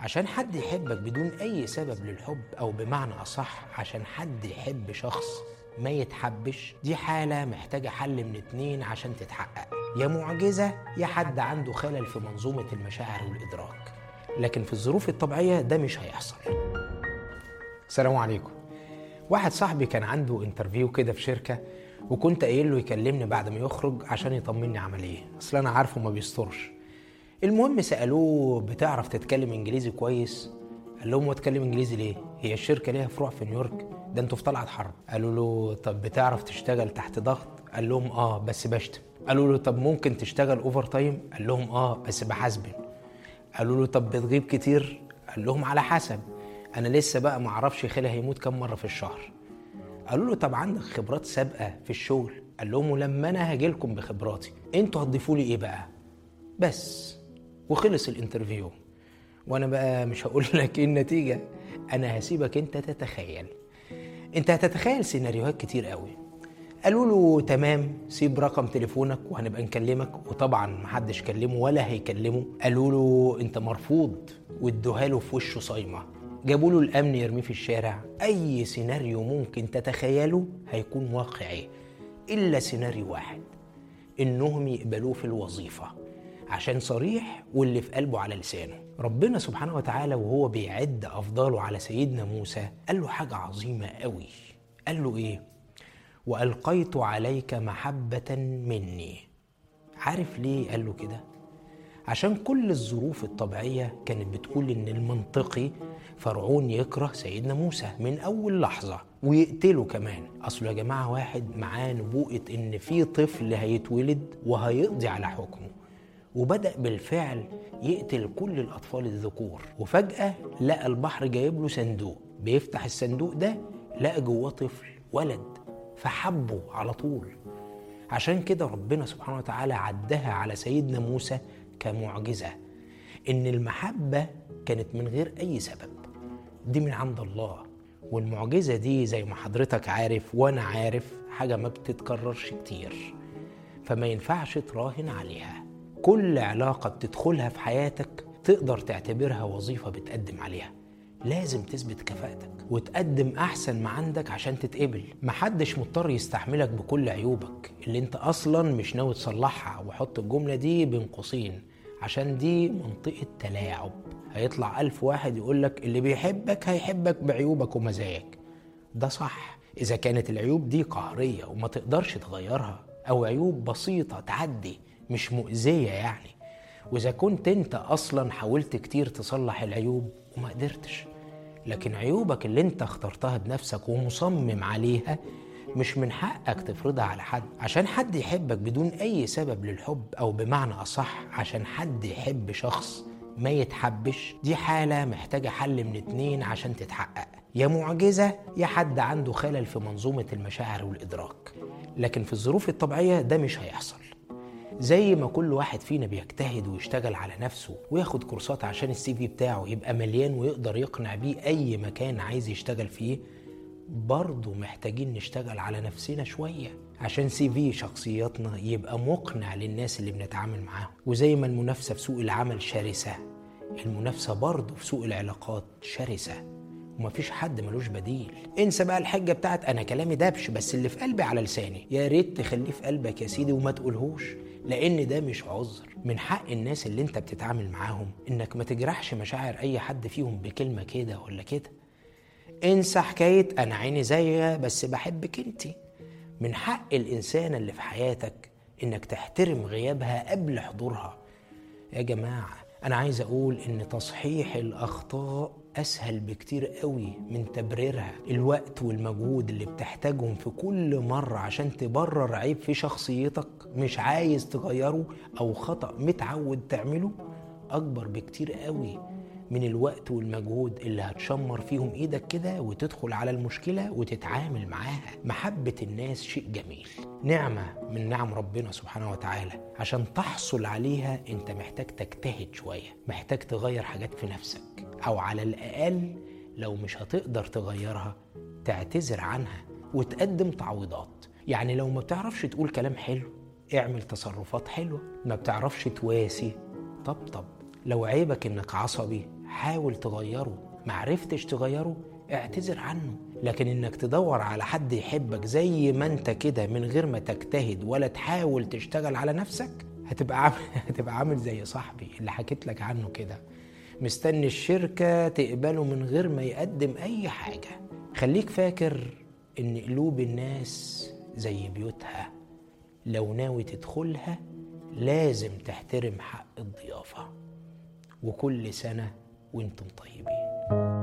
عشان حد يحبك بدون أي سبب للحب أو بمعنى أصح عشان حد يحب شخص ما يتحبش دي حالة محتاجة حل من اتنين عشان تتحقق يا معجزة يا حد عنده خلل في منظومة المشاعر والإدراك لكن في الظروف الطبيعية ده مش هيحصل السلام عليكم واحد صاحبي كان عنده انترفيو كده في شركة وكنت قايل له يكلمني بعد ما يخرج عشان يطمني عمل ايه اصل انا عارفه ما بيسترش المهم سالوه بتعرف تتكلم انجليزي كويس قال لهم هو اتكلم انجليزي ليه هي الشركه ليها فروع في نيويورك ده انتوا في طلعت حرب قالوا له طب بتعرف تشتغل تحت ضغط قال لهم اه بس بشتم قالوا له طب ممكن تشتغل اوفر تايم قال لهم اه بس بحاسبن قالوا له طب بتغيب كتير قال لهم على حسب انا لسه بقى ما اعرفش خالي هيموت كم مره في الشهر قالوا له طب عندك خبرات سابقه في الشغل قال لهم ولما انا هاجي لكم بخبراتي انتوا هتضيفوا لي ايه بقى بس وخلص الانترفيو وانا بقى مش هقول لك ايه النتيجه انا هسيبك انت تتخيل انت هتتخيل سيناريوهات كتير قوي قالوا له تمام سيب رقم تليفونك وهنبقى نكلمك وطبعا محدش كلمه ولا هيكلمه قالوا له انت مرفوض وادوها له في وشه صايمه جابوا له الامن يرميه في الشارع اي سيناريو ممكن تتخيله هيكون واقعي الا سيناريو واحد انهم يقبلوه في الوظيفه عشان صريح واللي في قلبه على لسانه ربنا سبحانه وتعالى وهو بيعد افضاله على سيدنا موسى قال له حاجه عظيمه قوي قال له ايه والقيت عليك محبه مني عارف ليه قال له كده عشان كل الظروف الطبيعية كانت بتقول إن المنطقي فرعون يكره سيدنا موسى من أول لحظة ويقتله كمان أصله يا جماعة واحد معاه نبوءة إن في طفل هيتولد وهيقضي على حكمه وبدأ بالفعل يقتل كل الأطفال الذكور وفجأة لقى البحر جايب له صندوق بيفتح الصندوق ده لقى جواه طفل ولد فحبه على طول عشان كده ربنا سبحانه وتعالى عدها على سيدنا موسى كمعجزه ان المحبه كانت من غير اي سبب دي من عند الله والمعجزه دي زي ما حضرتك عارف وانا عارف حاجه ما بتتكررش كتير فما ينفعش تراهن عليها كل علاقه بتدخلها في حياتك تقدر تعتبرها وظيفه بتقدم عليها لازم تثبت كفاءتك وتقدم احسن ما عندك عشان تتقبل محدش مضطر يستحملك بكل عيوبك اللي انت اصلا مش ناوي تصلحها وحط الجمله دي بين قوسين عشان دي منطقه تلاعب هيطلع ألف واحد يقولك اللي بيحبك هيحبك بعيوبك ومزاياك ده صح إذا كانت العيوب دي قهرية وما تقدرش تغيرها أو عيوب بسيطة تعدي مش مؤذية يعني وإذا كنت أنت أصلا حاولت كتير تصلح العيوب وما قدرتش لكن عيوبك اللي انت اخترتها بنفسك ومصمم عليها مش من حقك تفرضها على حد عشان حد يحبك بدون اي سبب للحب او بمعنى اصح عشان حد يحب شخص ما يتحبش دي حالة محتاجة حل من اتنين عشان تتحقق يا معجزة يا حد عنده خلل في منظومة المشاعر والإدراك لكن في الظروف الطبيعية ده مش هيحصل زي ما كل واحد فينا بيجتهد ويشتغل على نفسه وياخد كورسات عشان السي في بتاعه يبقى مليان ويقدر يقنع بيه اي مكان عايز يشتغل فيه برضه محتاجين نشتغل على نفسنا شوية عشان سي في شخصياتنا يبقى مقنع للناس اللي بنتعامل معاهم وزي ما المنافسة في سوق العمل شرسة المنافسة برضه في سوق العلاقات شرسة ومفيش حد ملوش بديل انسى بقى الحجة بتاعت انا كلامي دبش بس اللي في قلبي على لساني يا ريت تخليه في قلبك يا سيدي وما تقولهوش لان ده مش عذر من حق الناس اللي انت بتتعامل معاهم انك ما تجرحش مشاعر اي حد فيهم بكلمة كده ولا كده انسى حكاية انا عيني زيها بس بحبك انت من حق الانسانة اللي في حياتك انك تحترم غيابها قبل حضورها يا جماعة انا عايز اقول ان تصحيح الاخطاء اسهل بكتير قوي من تبريرها الوقت والمجهود اللي بتحتاجهم في كل مرة عشان تبرر عيب في شخصيتك مش عايز تغيره او خطأ متعود تعمله اكبر بكتير قوي من الوقت والمجهود اللي هتشمر فيهم ايدك كده وتدخل على المشكلة وتتعامل معاها محبة الناس شيء جميل نعمة من نعم ربنا سبحانه وتعالى عشان تحصل عليها انت محتاج تجتهد شوية محتاج تغير حاجات في نفسك او على الاقل لو مش هتقدر تغيرها تعتذر عنها وتقدم تعويضات يعني لو ما بتعرفش تقول كلام حلو اعمل تصرفات حلوة ما بتعرفش تواسي طبطب لو عيبك انك عصبي حاول تغيره معرفتش تغيره اعتذر عنه لكن انك تدور على حد يحبك زي ما انت كده من غير ما تجتهد ولا تحاول تشتغل على نفسك هتبقى عامل هتبقى عامل زي صاحبي اللي حكيت لك عنه كده مستني الشركة تقبله من غير ما يقدم أي حاجة خليك فاكر إن قلوب الناس زي بيوتها لو ناوي تدخلها لازم تحترم حق الضيافة وكل سنة وانتم طيبين